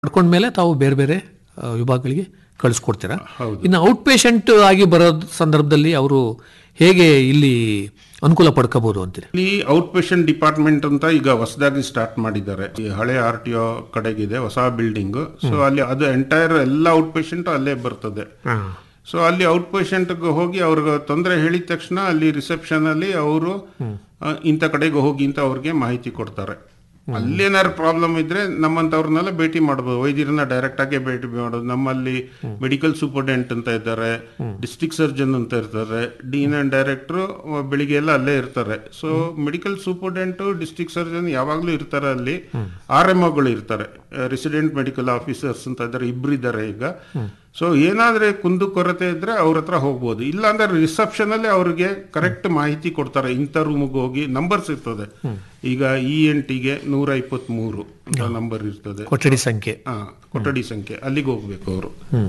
ಪಡ್ಕೊಂಡ್ಮೇಲೆ ತಾವು ಬೇರೆ ಬೇರೆ ಆ, ವಿಭಾಗಗಳಿಗೆ ಕಳಿಸ್ಕೊಡ್ತೀರಾ ಹೌದು. ಇನ್ನು ಔಟ್ ಪೇಷಂಟ್ ಆಗಿ ಬರೋ ಸಂದರ್ಭದಲ್ಲಿ ಅವರು ಹೇಗೆ ಇಲ್ಲಿ ಅನುಕೂಲ ಪಡ್ಕೋಬಹುದು ಅಂತೀರಿ ಇಲ್ಲಿ ಔಟ್ ಪೇಷಂಟ್ ಡಿಪಾರ್ಟ್ಮೆಂಟ್ ಅಂತ ಈಗ ಹೊಸದಾಗಿ ಸ್ಟಾರ್ಟ್ ಮಾಡಿದ್ದಾರೆ ಈ ಹಳೆ ಆರ್ ಟಿ ಒ ಕಡೆಗಿದೆ ಹೊಸ ಬಿಲ್ಡಿಂಗ್ ಸೊ ಅಲ್ಲಿ ಅದು ಎಂಟೈರ್ ಎಲ್ಲ ಔಟ್ ಪೇಷಂಟ್ ಅಲ್ಲೇ ಬರ್ತದೆ ಸೊ ಅಲ್ಲಿ ಔಟ್ ಪೇಷಂಟ್ಗೆ ಹೋಗಿ ಅವ್ರಿಗೆ ತೊಂದರೆ ಹೇಳಿದ ತಕ್ಷಣ ಅಲ್ಲಿ ರಿಸೆಪ್ಷನ್ ಅಲ್ಲಿ ಅವರು ಇಂಥ ಕಡೆಗೆ ಹೋಗಿ ಅಂತ ಅವ್ರಿಗೆ ಮಾಹಿತಿ ಕೊಡ್ತಾರೆ ಅಲ್ಲೇನಾದ್ರು ಪ್ರಾಬ್ಲಮ್ ಇದ್ರೆ ನಮ್ಮಂತವ್ರನ್ನೆಲ್ಲ ಭೇಟಿ ಮಾಡ್ಬೋದು ವೈದ್ಯರನ್ನ ಡೈರೆಕ್ಟ್ ಆಗಿ ಭೇಟಿ ಮಾಡೋದು ನಮ್ಮಲ್ಲಿ ಮೆಡಿಕಲ್ ಸೂಪರ್ಡೆಂಟ್ ಅಂತ ಇದ್ದಾರೆ ಡಿಸ್ಟ್ರಿಕ್ಟ್ ಸರ್ಜನ್ ಅಂತ ಇರ್ತಾರೆ ಡೀನ್ ಅಂಡ್ ಡೈರೆಕ್ಟರ್ ಬೆಳಿಗ್ಗೆ ಎಲ್ಲ ಅಲ್ಲೇ ಇರ್ತಾರೆ so medical superintendent district surgeon ಯಾವಾಗ್ಲೂ ಇರ್ತಾರೆ ಅಲ್ಲಿ ಆರ್ ಎಂ ಒಗಳು ಇರ್ತಾರೆ ರೆಸಿಡೆಂಟ್ ಮೆಡಿಕಲ್ ಆಫೀಸರ್ಸ್ ಅಂತ ಇದ್ದಾರೆ ಇಬ್ರು ಇದ್ದಾರೆ ಈಗ ಸೊ ಏನಾದ್ರೆ ಕುಂದು ಕೊರತೆ ಇದ್ರೆ ಅವ್ರ ಹತ್ರ ಹೋಗ್ಬೋದು ಇಲ್ಲ ಅಂದ್ರೆ ರಿಸೆಪ್ಷನ್ ಅಲ್ಲಿ ಅವ್ರಿಗೆ ಕರೆಕ್ಟ್ ಮಾಹಿತಿ ಕೊಡ್ತಾರೆ ಇಂಥ ರೂಮ್ಗೆ ಹೋಗಿ ನಂಬರ್ಸ್ ಇರ್ತದೆ ಈಗ ಇ ಎನ್ ಟಿಗೆ ನೂರ ಇಪ್ಪತ್ತ್ ಮೂರು ನಂಬರ್ ಇರ್ತದೆ ಕೊಠಡಿ ಸಂಖ್ಯೆ ಹಾ ಕೊಠಡಿ ಸಂಖ್ಯೆ ಅಲ್ಲಿಗೆ ಹೋಗ್ಬೇಕು ಅವರು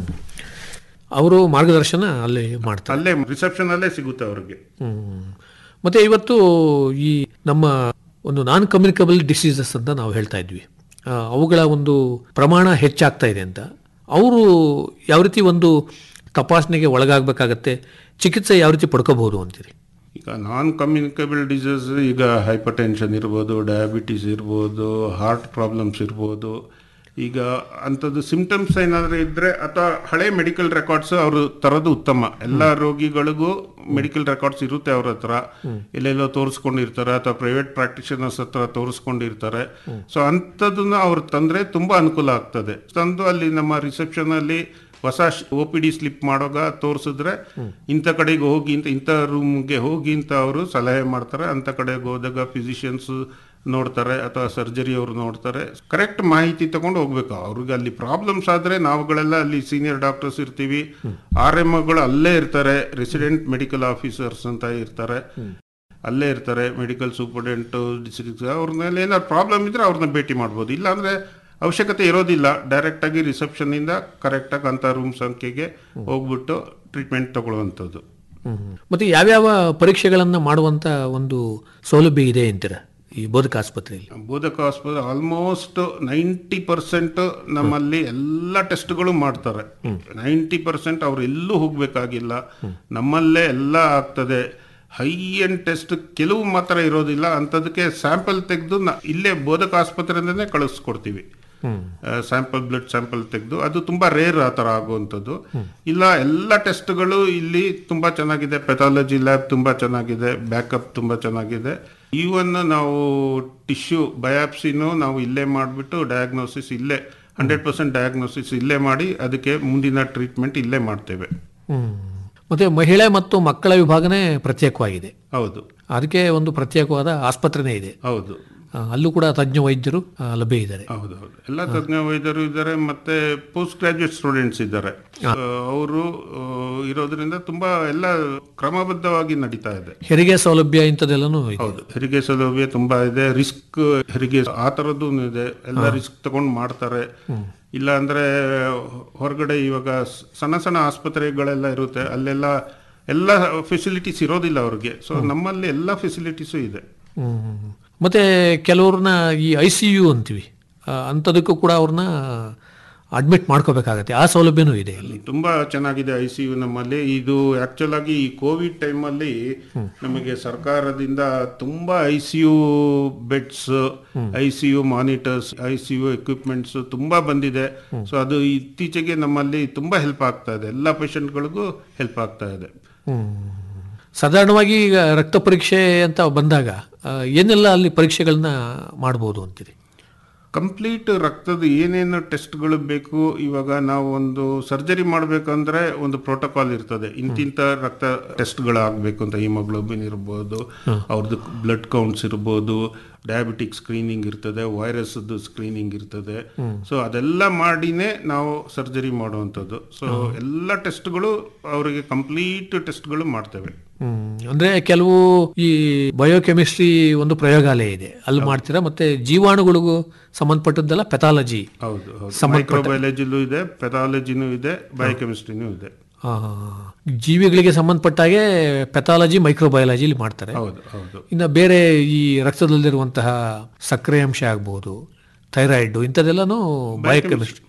ಅವರು ಮಾರ್ಗದರ್ಶನ ಅಲ್ಲಿ ಮಾಡ್ತಾರೆ ಅಲ್ಲೇ ರಿಸೆಪ್ಷನ್ ಅಲ್ಲೇ ಸಿಗುತ್ತೆ ಅವ್ರಿಗೆ ಹ್ಮ್. ಮತ್ತೆ ಇವತ್ತು ಈ ನಮ್ಮ ಒಂದು ನಾನ್ ಕಮ್ಯುನಿಕಬಲ್ ಡಿಸೀಸಸ್ ಅಂತ ನಾವು ಹೇಳ್ತಾ ಇದ್ವಿ ಆ, ಅವುಗಳ ಒಂದು ಪ್ರಮಾಣ ಹೆಚ್ಚಾಗ್ತಾ ಇದೆ ಅಂತ ಅವರು ಯಾವ ರೀತಿ ಒಂದು ತಪಾಸಣೆಗೆ ಒಳಗಾಗಬೇಕಾಗತ್ತೆ ಚಿಕಿತ್ಸೆ ಯಾವ ರೀತಿ ಪಡ್ಕೋಬಹುದು ಅಂತೀರಿ ಈಗ ನಾನ್ ಕಮ್ಯುನಿಕಬಲ್ ಡಿಸೀಸ್ ಈಗ ಹೈಪರ್ ಟೆನ್ಷನ್ ಇರ್ಬೋದು ಡಯಾಬಿಟಿಸ್ ಇರ್ಬೋದು ಹಾರ್ಟ್ ಪ್ರಾಬ್ಲಮ್ಸ್ ಇರ್ಬೋದು ಈಗ ಅಂಥದ್ದು ಸಿಂಪ್ಟಮ್ಸ್ ಏನಾದರೂ ಇದ್ರೆ ಅಥವಾ ಹಳೆ ಮೆಡಿಕಲ್ ರೆಕಾರ್ಡ್ಸ್ ಅವರು ತರೋದು ಉತ್ತಮ ಎಲ್ಲ ರೋಗಿಗಳಿಗೂ ಮೆಡಿಕಲ್ ರೆಕಾರ್ಡ್ಸ್ ಇರುತ್ತೆ ಅವ್ರ ಹತ್ರ ಎಲ್ಲೆಲ್ಲೋ ತೋರಿಸ್ಕೊಂಡಿರ್ತಾರೆ ಅಥವಾ ಪ್ರೈವೇಟ್ ಪ್ರಾಕ್ಟಿಷನರ್ಸ್ ಹತ್ರ ತೋರಿಸ್ಕೊಂಡಿರ್ತಾರೆ ಸೊ ಅಂಥದ್ದನ್ನ ಅವ್ರು ತಂದ್ರೆ ತುಂಬಾ ಅನುಕೂಲ ಆಗ್ತದೆ ತಂದು ಅಲ್ಲಿ ನಮ್ಮ ರಿಸೆಪ್ಷನ್ ಅಲ್ಲಿ ಹೊಸ ಒ ಪಿ ಡಿ ಸ್ಲಿಪ್ ಮಾಡೋಗ ತೋರಿಸಿದ್ರೆ ಇಂಥ ಕಡೆಗೆ ಹೋಗಿ ಅಂತ ಇಂಥ ರೂಮ್ಗೆ ಹೋಗಿ ಅಂತ ಅವರು ಸಲಹೆ ಮಾಡ್ತಾರೆ ಅಂಥ ಕಡೆಗೆ ಹೋದಾಗ ಫಿಸಿಷಿಯನ್ಸ್ ನೋಡ್ತಾರೆ ಅಥವಾ ಸರ್ಜರಿ ಅವರು ನೋಡ್ತಾರೆ ಕರೆಕ್ಟ್ ಮಾಹಿತಿ ತಗೊಂಡು ಹೋಗ್ಬೇಕು ಅವ್ರಿಗೆ ಅಲ್ಲಿ ಪ್ರಾಬ್ಲಮ್ಸ್ ಆದ್ರೆ ನಾವುಗಳೆಲ್ಲ ಅಲ್ಲಿ ಸೀನಿಯರ್ ಡಾಕ್ಟರ್ಸ್ ಇರ್ತೀವಿ ಆರ್ ಎಮ್ ಗಳು ಅಲ್ಲೇ ಇರ್ತಾರೆ ರೆಸಿಡೆಂಟ್ ಮೆಡಿಕಲ್ ಆಫೀಸರ್ಸ್ ಅಂತ ಇರ್ತಾರೆ ಅಲ್ಲೇ ಇರ್ತಾರೆ ಮೆಡಿಕಲ್ ಸೂಪರ್ಡೆಂಟ್ ಡಿಸ್ಟ್ರಿಕ್ಟ್ ಅವ್ರ ಮೇಲೆ ಏನಾದ್ರು ಪ್ರಾಬ್ಲಮ್ ಇದ್ರೆ ಅವ್ರನ್ನ ಭೇಟಿ ಮಾಡ್ಬೋದು ಇಲ್ಲಾಂದ್ರೆ ಅವಶ್ಯಕತೆ ಇರೋದಿಲ್ಲ ಡೈರೆಕ್ಟ್ ಆಗಿ ರಿಸೆಪ್ಷನ್ ಇಂದ ಕರೆಕ್ಟ್ ಆಗಿ ಅಂತ ರೂಮ್ ಸಂಖ್ಯೆಗೆ ಹೋಗ್ಬಿಟ್ಟು ಟ್ರೀಟ್ಮೆಂಟ್ ತಗೊಳ್ಳುವಂಥದ್ದು ಮತ್ತೆ ಯಾವ್ಯಾವ ಪರೀಕ್ಷೆಗಳನ್ನ ಮಾಡುವಂತ ಒಂದು ಸೌಲಭ್ಯ ಇದೆ ಅಂತೀರ ಈ ಬೋಧಕ ಆಸ್ಪತ್ರೆಯಲ್ಲಿ ಬೋಧಕ ಆಸ್ಪತ್ರೆ ಆಲ್ಮೋಸ್ಟ್ ನೈಂಟಿ ಪರ್ಸೆಂಟ್ ನಮ್ಮಲ್ಲಿ ಎಲ್ಲ ಟೆಸ್ಟ್ಗಳು ಮಾಡ್ತಾರೆ ನೈಂಟಿ ಪರ್ಸೆಂಟ್ ಅವ್ರು ಎಲ್ಲೂ ಹೋಗ್ಬೇಕಾಗಿಲ್ಲ ನಮ್ಮಲ್ಲೇ ಎಲ್ಲ ಆಗ್ತದೆ ಹೈ ಎಂಡ್ ಟೆಸ್ಟ್ ಕೆಲವು ಮಾತ್ರ ಇರೋದಿಲ್ಲ ಅಂಥದಕ್ಕೆ ಸ್ಯಾಂಪಲ್ ತೆಗೆದು ಇಲ್ಲೇ ಬೋಧಕ ಆಸ್ಪತ್ರೆಯಿಂದನೇ ಕಳಿಸ್ಕೊಡ್ತೀವಿ ಸ್ಯಾಂಪಲ್ ಬ್ಲಡ್ ಸ್ಯಾಂಪಲ್ ತೆಗೆದು ಅದು ತುಂಬಾ ರೇರ್ ಆ ಥರ ಆಗುವಂಥದ್ದು ಇಲ್ಲ ಎಲ್ಲ ಟೆಸ್ಟ್ಗಳು ಇಲ್ಲಿ ತುಂಬಾ ಚೆನ್ನಾಗಿದೆ ಪೆಥಾಲಜಿ ಲ್ಯಾಬ್ ತುಂಬಾ ಚೆನ್ನಾಗಿದೆ ಬ್ಯಾಕಪ್ ತುಂಬಾ ಚೆನ್ನಾಗಿದೆ ಈವನ್ ನಾವು ಟಿಶ್ಯೂ ಬಯಾಪ್ಸಿನೂ ನಾವು ಇಲ್ಲೇ ಮಾಡಿಬಿಟ್ಟು ಡಯಾಗ್ನೋಸಿಸ್ ಇಲ್ಲೇ ಹಂಡ್ರೆಡ್ ಪರ್ಸೆಂಟ್ ಡಯಾಗ್ನೋಸಿಸ್ ಇಲ್ಲೇ ಮಾಡಿ ಅದಕ್ಕೆ ಮುಂದಿನ ಟ್ರೀಟ್ಮೆಂಟ್ ಇಲ್ಲೇ ಮಾಡ್ತೇವೆ ಹ್ಮ್. ಮತ್ತೆ ಮಹಿಳೆ ಮತ್ತು ಮಕ್ಕಳ ವಿಭಾಗನೇ ಪ್ರತ್ಯೇಕವಾಗಿದೆ ಹೌದು ಅದಕ್ಕೆ ಒಂದು ಪ್ರತ್ಯೇಕವಾದ ಆಸ್ಪತ್ರೆನೇ ಇದೆ ಹೌದು ಆ, ಅಲ್ಲೂ ಕೂಡ ತಜ್ಞ ವೈದ್ಯರು ಆ, ಲಭ್ಯ ಇದ್ದಾರೆ ಹೌದು ಹೌದು ಎಲ್ಲ ತಜ್ಞ ವೈದ್ಯರು ಇದ್ದಾರೆ ಮತ್ತೆ ಪೋಸ್ಟ್ ಗ್ರಾಜುಯೇಟ್ ಸ್ಟೂಡೆಂಟ್ಸ್ ಇದ್ದಾರೆ ಅವರು ಇರೋದ್ರಿಂದ ತುಂಬಾ ಎಲ್ಲ ಕ್ರಮಬದ್ಧವಾಗಿ ನಡೀತಾ ಇದೆ ಹೆರಿಗೆ ಸೌಲಭ್ಯ ಇಂಥದ್ದೆಲ್ಲನೂ ಇದೆ ಹೌದು ಹೆರಿಗೆ ಸೌಲಭ್ಯ ತುಂಬಾ ಇದೆ ರಿಸ್ಕ್ ಹೆರಿಗೆ ಆ ಥರದ್ದು ಇದೆ ಎಲ್ಲ ರಿಸ್ಕ್ ತಗೊಂಡು ಮಾಡ್ತಾರೆ ಇಲ್ಲ ಅಂದ್ರೆ ಹೊರಗಡೆ ಇವಾಗ ಸ್- ಸಣ್ಣ ಸಣ್ಣ ಆಸ್ಪತ್ರೆಗಳೆಲ್ಲ ಇರುತ್ತೆ ಅಲ್ಲೆಲ್ಲ ಎಲ್ಲ ಫೆಸಿಲಿಟೀಸ್ ಇರೋದಿಲ್ಲ ಅವ್ರಿಗೆ ಸೊ ನಮ್ಮಲ್ಲಿ ಎಲ್ಲ ಫೆಸಿಲಿಟೀಸು ಇದೆ ಹ್ಮ್. ಮತ್ತೆ ಕೆಲವ್ರನ್ನ ಈ ಐ ಸಿ ಯು ಅಂತೀವಿ ಆ, ಅಂಥದಕ್ಕೂ ಕೂಡ ಅವ್ರನ್ನ ಅಡ್ಮಿಟ್ ಮಾಡ್ಕೋಬೇಕಾಗತ್ತೆ ಆ ಸೌಲಭ್ಯನೂ ಇದೆ ಇಲ್ಲಿ ತುಂಬಾ ಚೆನ್ನಾಗಿದೆ ಐ ಸಿ ಯು ನಮ್ಮಲ್ಲಿ ಇದು ಆಕ್ಚುಲ್ ಆಗಿ ಈ ಕೋವಿಡ್ ಟೈಮಲ್ಲಿ ನಮಗೆ ಸರ್ಕಾರದಿಂದ ತುಂಬಾ I C U beds I C U monitors I C U equipments ತುಂಬಾ ಬಂದಿದೆ ಸೊ ಅದು ಇತ್ತೀಚೆಗೆ ನಮ್ಮಲ್ಲಿ ತುಂಬಾ ಹೆಲ್ಪ್ ಆಗ್ತಾ ಇದೆ ಎಲ್ಲ ಪೇಷಂಟ್ಗಳಿಗೂ ಹೆಲ್ಪ್ ಆಗ್ತಾ ಇದೆ ಹ್ಮ್. ಸಾಧಾರಣವಾಗಿ ಈಗ ರಕ್ತ ಪರೀಕ್ಷೆ ಅಂತ ಬಂದಾಗ ಆ, ಏನೆಲ್ಲ ಅಲ್ಲಿ ಪರೀಕ್ಷೆಗಳನ್ನ ಮಾಡ್ಬೋದು ಅಂತೀರಿ ಕಂಪ್ಲೀಟ್ ರಕ್ತದ ಏನೇನು ಟೆಸ್ಟ್ಗಳು ಬೇಕು ಇವಾಗ ನಾವು ಒಂದು ಸರ್ಜರಿ ಮಾಡಬೇಕಂದ್ರೆ ಒಂದು ಪ್ರೋಟೋಕಾಲ್ ಇರ್ತದೆ ಇಂತಿಂತ ರಕ್ತ ಟೆಸ್ಟ್ಗಳು ಆಗಬೇಕು ಅಂತ ಹಿಮೋಗ್ಲೋಬಿನ್ ಇರ್ಬೋದು ಅವ್ರದ್ದು ಬ್ಲಡ್ ಕೌಂಟ್ಸ್ ಇರ್ಬೋದು ಡಯಾಬಿಟಿಕ್ ಸ್ಕ್ರೀನಿಂಗ್ ಇರ್ತದೆ ವೈರಸ್ ಸ್ಕ್ರೀನಿಂಗ್ ಇರ್ತದೆ ಸೊ ಅದೆಲ್ಲ ಮಾಡಿನೇ ನಾವು ಸರ್ಜರಿ ಮಾಡುವಂಥದ್ದು ಸೊ ಎಲ್ಲ ಟೆಸ್ಟ್ಗಳು ಅವರಿಗೆ ಕಂಪ್ಲೀಟ್ ಟೆಸ್ಟ್ಗಳು ಮಾಡ್ತೇವೆ ಹ್ಮ್. ಅಂದ್ರೆ ಕೆಲವು ಈ ಬಯೋಕೆಮಿಸ್ಟ್ರಿ ಒಂದು ಪ್ರಯೋಗಾಲಯ ಇದೆ ಅಲ್ಲಿ ಮಾಡ್ತೀರಾ ಮತ್ತೆ ಜೀವಾಣುಗಳಿಗೂ ಸಂಬಂಧಪಟ್ಟದ್ದೆಲ್ಲ ಪೆಥಾಲಜಿ ಹೌದು ಹೌದು ಮೈಕ್ರೋಬಯಾಲಜಿಲೂ ಇದೆ ಪೆಥಾಲಜಿನೂ ಇದೆ ಬಯೋಕೆಮಿಸ್ಟ್ರಿನೂ ಇದೆ ಜೀವಿಗಳಿಗೆ ಸಂಬಂಧಪಟ್ಟಾಗೆ ಪೆಥಾಲಜಿ ಮೈಕ್ರೋಬಯಾಲಜಿಲಿ ಮಾಡ್ತಾರೆ ಹೌದು ಹೌದು ಇನ್ನು ಬೇರೆ ಈ ರಕ್ತದಲ್ಲಿರುವಂತಹ ಸಕ್ಕರೆ ಅಂಶ ಆಗ್ಬೋದು ಥೈರಾಯ್ಡ್ ಇಂಥದ್ದೆಲ್ಲನೂ ಬಯೋಕೆಮಿಸ್ಟ್ರಿ